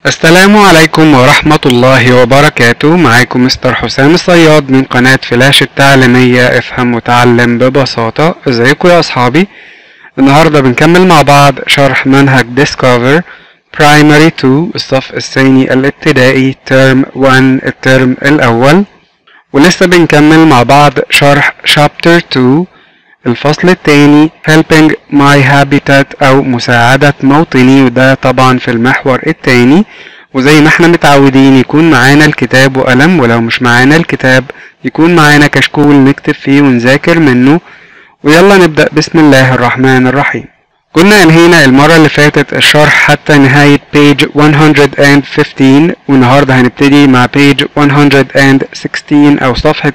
السلام عليكم ورحمة الله وبركاته معاكم مستر حسام الصياد من قناة فلاش التعليمية افهم وتعلم ببساطة ازيكم يا اصحابي النهاردة بنكمل مع بعض شرح منهج Discover Primary 2 الصف الثاني الابتدائي ترم 1 الترم الاول ولسه بنكمل مع بعض شرح Chapter 2 الفصل الثاني Helping My Habitat أو مساعدة موطني وده طبعا في المحور الثاني وزي ما احنا متعودين يكون معانا الكتاب وقلم ولو مش معانا الكتاب يكون معانا كشكول نكتب فيه ونذاكر منه ويلا نبدأ بسم الله الرحمن الرحيم كنا انهينا المرة اللي فاتت الشرح حتى نهاية page 115 والنهاردة هنبتدي مع page 116 أو صفحة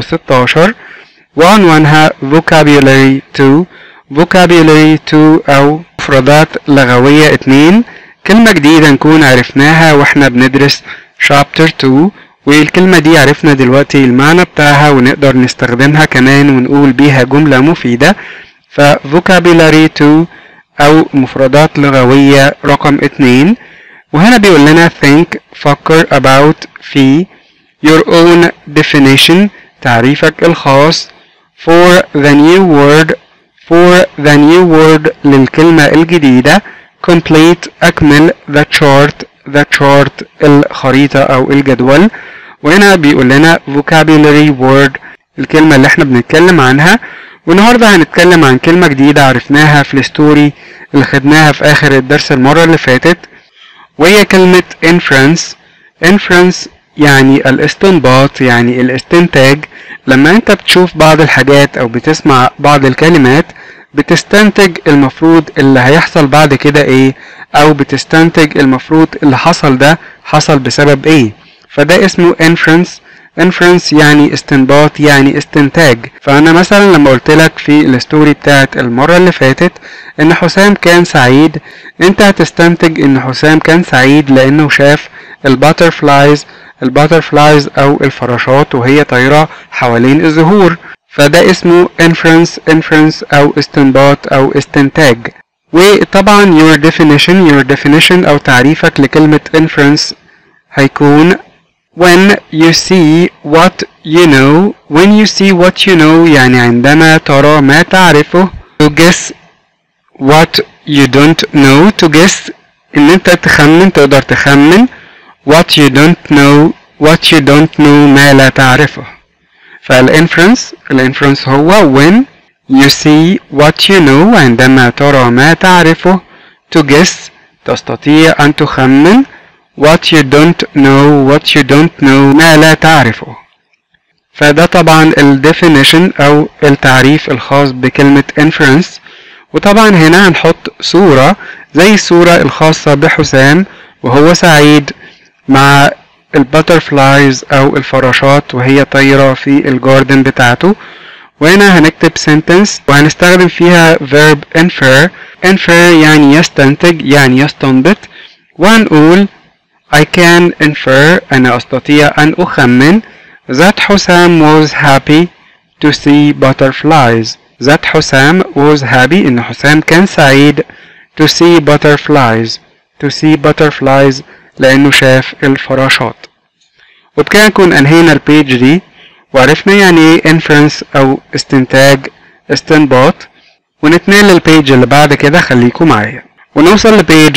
116 وعنوانها vocabulary 2 vocabulary 2 أو مفردات لغوية 2 كلمة جديدة نكون عرفناها واحنا بندرس chapter 2 والكلمة دي عرفنا دلوقتي المعنى بتاعها ونقدر نستخدمها كمان ونقول بيها جملة مفيدة ف vocabulary 2 أو مفردات لغوية رقم 2 وهنا بيقول لنا think فكر about في your own definition تعريفك الخاص for the new word for the new word للكلمة الجديدة complete أكمل the chart the chart الخريطة أو الجدول وهنا بيقول لنا vocabulary word الكلمة اللي احنا بنتكلم عنها والنهاردة هنتكلم عن كلمة جديدة عرفناها في الستوري اللي خدناها في آخر الدرس المرة اللي فاتت وهي كلمة inference inference يعني الاستنباط يعني الاستنتاج لما انت بتشوف بعض الحاجات او بتسمع بعض الكلمات بتستنتج المفروض اللي هيحصل بعد كده ايه او بتستنتج المفروض اللي حصل ده حصل بسبب ايه فده اسمه inference inference يعني استنباط يعني استنتاج فانا مثلا لما قلت لك في الستوري بتاعت المرة اللي فاتت ان حسام كان سعيد انت هتستنتج ان حسام كان سعيد لانه شاف الباترفلايز الباترفلايز او الفراشات وهي طايرة حوالين الزهور فده اسمه inference inference او استنباط او استنتاج وطبعا your definition your definition او تعريفك لكلمة inference هيكون when you see what you know when you see what you know يعني عندما ترى ما تعرفه to guess what you don't know to guess ان انت تخمن تقدر تخمن what you don't know what you don't know ما لا تعرفه فالانفرنس الانفرنس هو when you see what you know عندما ترى ما تعرفه to guess تستطيع أن تخمن what you don't know what you don't know ما لا تعرفه فده طبعا ال definition أو التعريف الخاص بكلمة inference وطبعا هنا هنحط صورة زي الصورة الخاصة بحسام وهو سعيد مع الباترفلايز او الفراشات وهي طايرة في الجاردن بتاعته وهنا هنكتب sentence وهنستخدم فيها verb infer infer يعني يستنتج يعني يستنبط وهنقول I can infer أنا أستطيع أن أخمن that حسام was happy to see butterflies that حسام was happy إن حسام كان سعيد to see butterflies to see butterflies لأنه شاف الفراشات وبكده نكون أنهينا البيج دي وعرفنا يعني ايه inference أو استنتاج استنباط ونتنقل للبيج اللي بعد كده خليكم معايا ونوصل لبيج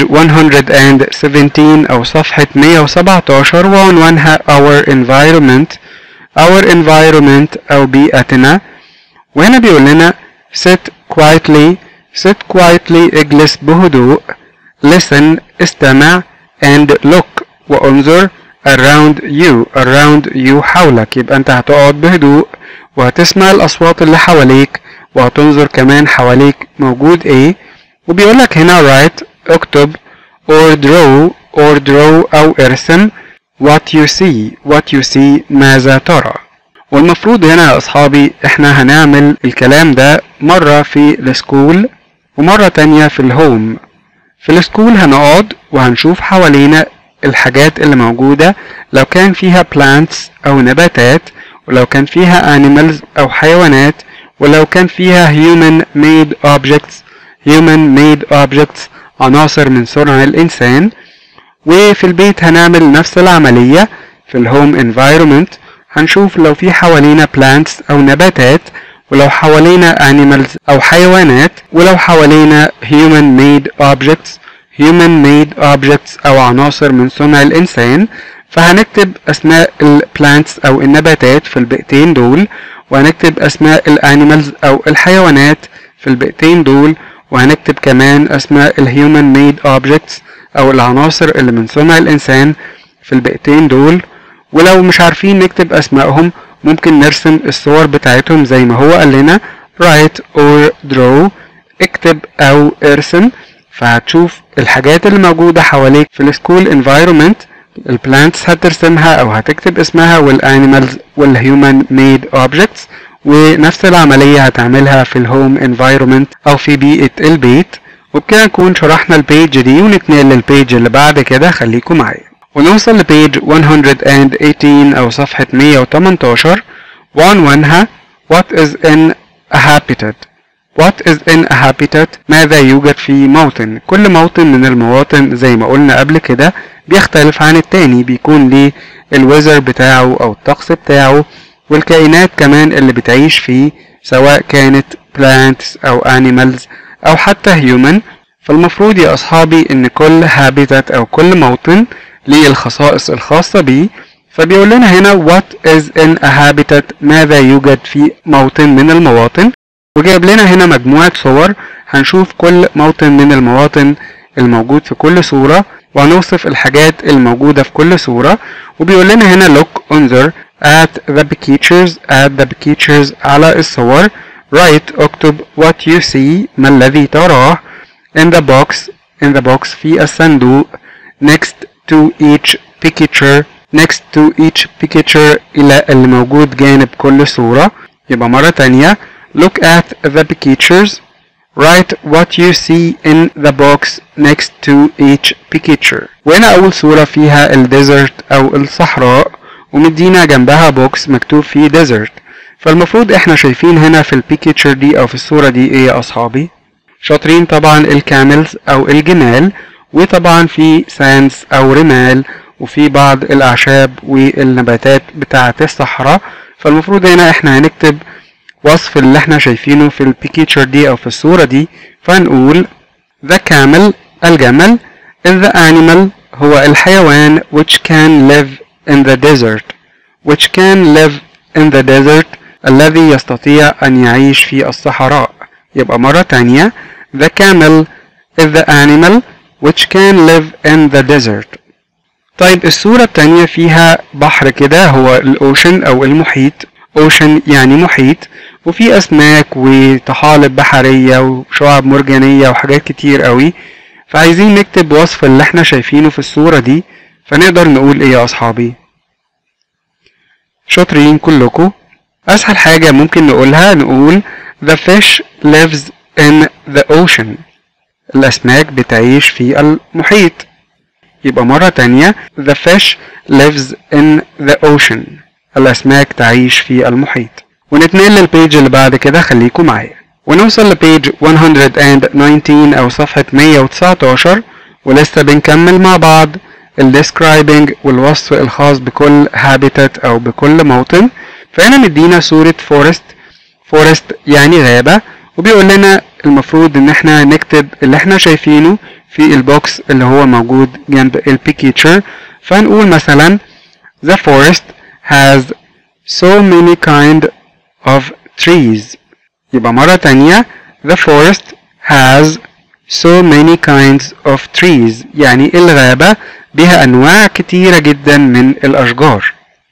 117 أو صفحة 117 وعنوانها Our Environment Our Environment أو بيئتنا وهنا بيقول لنا sit quietly sit quietly اجلس بهدوء listen استمع and look وانظر around you around you حولك يبقى انت هتقعد بهدوء وهتسمع الاصوات اللي حواليك وهتنظر كمان حواليك موجود ايه وبيقولك هنا write اكتب or draw or draw او ارسم what you see what you see ماذا ترى والمفروض هنا يا اصحابي احنا هنعمل الكلام ده مرة في السكول ومرة تانية في الهوم في السكول هنقعد وهنشوف حوالينا الحاجات اللي موجودة لو كان فيها plants أو نباتات ولو كان فيها animals أو حيوانات ولو كان فيها human made objects human made objects عناصر من صنع الإنسان وفي البيت هنعمل نفس العملية في الهوم environment هنشوف لو في حوالينا plants أو نباتات ولو حوالينا animals أو حيوانات ولو حوالينا human made objects human made objects أو عناصر من صنع الإنسان فهنكتب أسماء البلانتس أو النباتات في البيئتين دول وهنكتب أسماء الانيمالز أو الحيوانات في البيئتين دول وهنكتب كمان أسماء الهيومن ميد objects أو العناصر اللي من صنع الإنسان في البيئتين دول ولو مش عارفين نكتب أسمائهم ممكن نرسم الصور بتاعتهم زي ما هو قال لنا write or draw اكتب أو ارسم فهتشوف الحاجات اللي موجودة حواليك في السكول environment البلانتس هترسمها أو هتكتب اسمها والانيمالز والهيومن ميد objects ونفس العملية هتعملها في الهوم environment أو في بيئة البيت وبكده نكون شرحنا البيج دي ونتنقل للبيج اللي بعد كده خليكم معايا ونوصل لبيج 118 أو صفحة 118 وعنوانها What is in a habitat What is in a habitat ماذا يوجد في موطن كل موطن من المواطن زي ما قلنا قبل كده بيختلف عن التاني بيكون ليه الويزر بتاعه أو الطقس بتاعه والكائنات كمان اللي بتعيش فيه سواء كانت plants أو animals أو حتى human فالمفروض يا أصحابي إن كل habitat أو كل موطن ليه الخصائص الخاصة بيه فبيقول لنا هنا what is in a habitat ماذا يوجد في موطن من المواطن وجايب لنا هنا مجموعة صور هنشوف كل موطن من المواطن الموجود في كل صورة وهنوصف الحاجات الموجودة في كل صورة وبيقول لنا هنا look انظر at the pictures at the pictures على الصور write اكتب what you see ما الذي تراه in the box in the box في الصندوق next to each picture next to each picture إلى اللي موجود جانب كل صورة يبقى مرة تانية look at the pictures write what you see in the box next to each picture وهنا أول صورة فيها الديزرت أو الصحراء ومدينا جنبها بوكس مكتوب فيه desert فالمفروض احنا شايفين هنا في البيكتشر دي أو في الصورة دي ايه يا أصحابي شاطرين طبعا الكاملز أو الجمال وطبعا في ساندز أو رمال وفي بعض الأعشاب والنباتات بتاعة الصحراء فالمفروض هنا احنا هنكتب وصف اللي احنا شايفينه في البيكتشر دي أو في الصورة دي فهنقول the camel الجمل is the animal هو الحيوان which can live in the desert which can live in the desert الذي يستطيع أن يعيش في الصحراء يبقى مرة تانية the camel is the animal which can live in the desert طيب الصورة التانية فيها بحر كده هو الأوشن أو المحيط أوشن يعني محيط وفي أسماك وطحالب بحرية وشعاب مرجانية وحاجات كتير قوي فعايزين نكتب وصف اللي احنا شايفينه في الصورة دي فنقدر نقول ايه يا أصحابي شاطرين كلكم أسهل حاجة ممكن نقولها نقول the fish lives in the ocean الأسماك بتعيش في المحيط يبقى مرة تانية the fish lives in the ocean الأسماك تعيش في المحيط ونتنقل للبيج اللي بعد كده خليكم معايا ونوصل لبيج 119 أو صفحة 119 ولسه بنكمل مع بعض ال describing والوصف الخاص بكل habitat أو بكل موطن فهنا مدينا صورة forest forest يعني غابة وبيقول لنا المفروض ان احنا نكتب اللي احنا شايفينه في البوكس اللي هو موجود جنب البيكتشر فنقول مثلا the forest has so many kind of trees يبقى مرة تانية the forest has so many kinds of trees يعني الغابة بها أنواع كتيرة جدا من الأشجار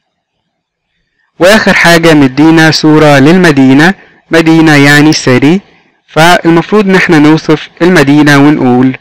وآخر حاجة مدينا صورة للمدينة مدينة يعني city فالمفروض ان احنا نوصف المدينة ونقول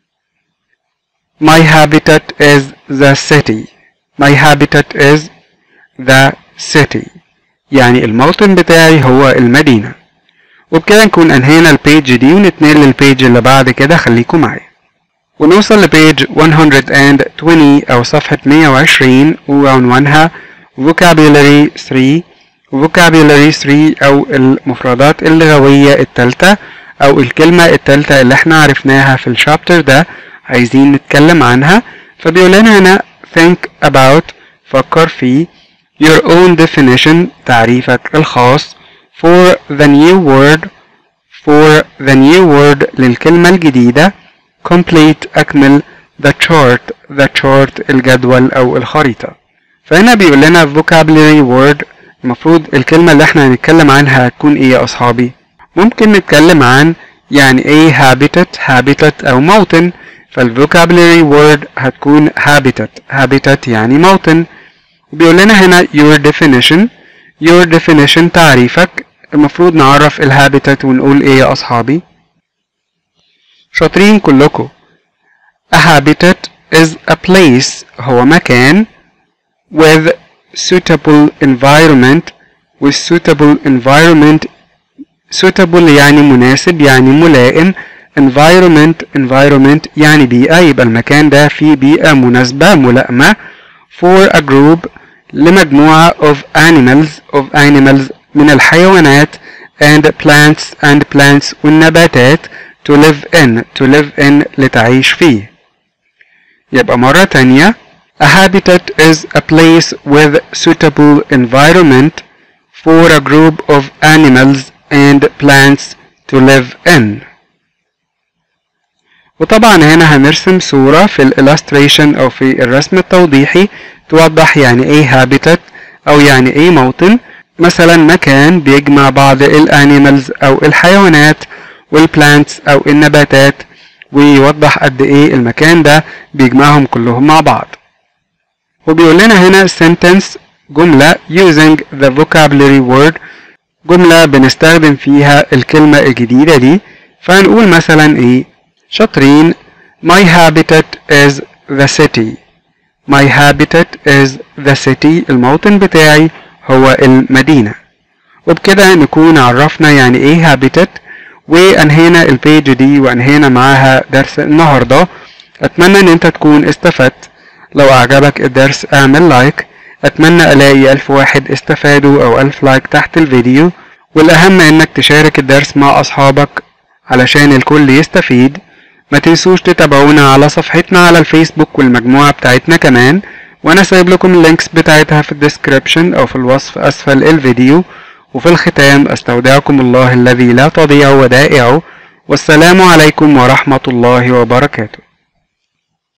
My habitat is the city My habitat is the city يعني الموطن بتاعي هو المدينة وبكده نكون انهينا البيج دي ونتنقل للبيج اللي بعد كده خليكم معايا ونوصل لبيج 120 أو صفحة 120 وعنوانها vocabulary 3 vocabulary 3 أو المفردات اللغوية التالتة أو الكلمة التالتة اللي احنا عرفناها في الشابتر ده عايزين نتكلم عنها فبيقول لنا هنا think about فكر في your own definition تعريفك الخاص for the new word for the new word للكلمة الجديدة complete أكمل the chart the chart الجدول أو الخريطة فهنا بيقول لنا vocabulary word المفروض الكلمة اللي احنا هنتكلم عنها هتكون ايه يا أصحابي ممكن نتكلم عن يعني ايه habitat habitat أو موطن فالفوكابلري word هتكون habitat habitat يعني موطن بيقول لنا هنا your definition your definition تعريفك المفروض نعرف الهابيتات ونقول ايه يا اصحابي شاطرين كلكم a habitat is a place هو مكان with suitable environment with suitable environment suitable يعني مناسب يعني ملائم environment environment يعني بيئة يبقى المكان ده فيه بيئة مناسبة ملائمة for a group لمجموعة of animals of animals من الحيوانات and plants and plants والنباتات to live in to live in لتعيش فيه يبقى مرة تانية A habitat is a place with suitable environment for a group of animals and plants to live in وطبعا هنا هنرسم صورة في الالستريشن أو في الرسم التوضيحي توضح يعني ايه habitat أو يعني ايه موطن مثلا مكان بيجمع بعض الانيمالز أو الحيوانات والبلانتس أو النباتات ويوضح قد ايه المكان ده بيجمعهم كلهم مع بعض وبيقول لنا هنا sentence جملة using the vocabulary word جملة بنستخدم فيها الكلمة الجديدة دي فهنقول مثلا ايه شاطرين My habitat is the city My habitat is the city الموطن بتاعي هو المدينة وبكده نكون عرفنا يعني ايه habitat وانهينا البيج دي وانهينا معاها درس النهاردة اتمنى ان انت تكون استفدت لو اعجبك الدرس اعمل لايك اتمنى الاقي الف واحد استفادوا او الف لايك تحت الفيديو والاهم انك تشارك الدرس مع اصحابك علشان الكل يستفيد ما تنسوش تتابعونا على صفحتنا على الفيسبوك والمجموعة بتاعتنا كمان وانا سايب لكم اللينكس بتاعتها في الديسكريبشن او في الوصف اسفل الفيديو وفي الختام استودعكم الله الذي لا تضيع ودائعه والسلام عليكم ورحمة الله وبركاته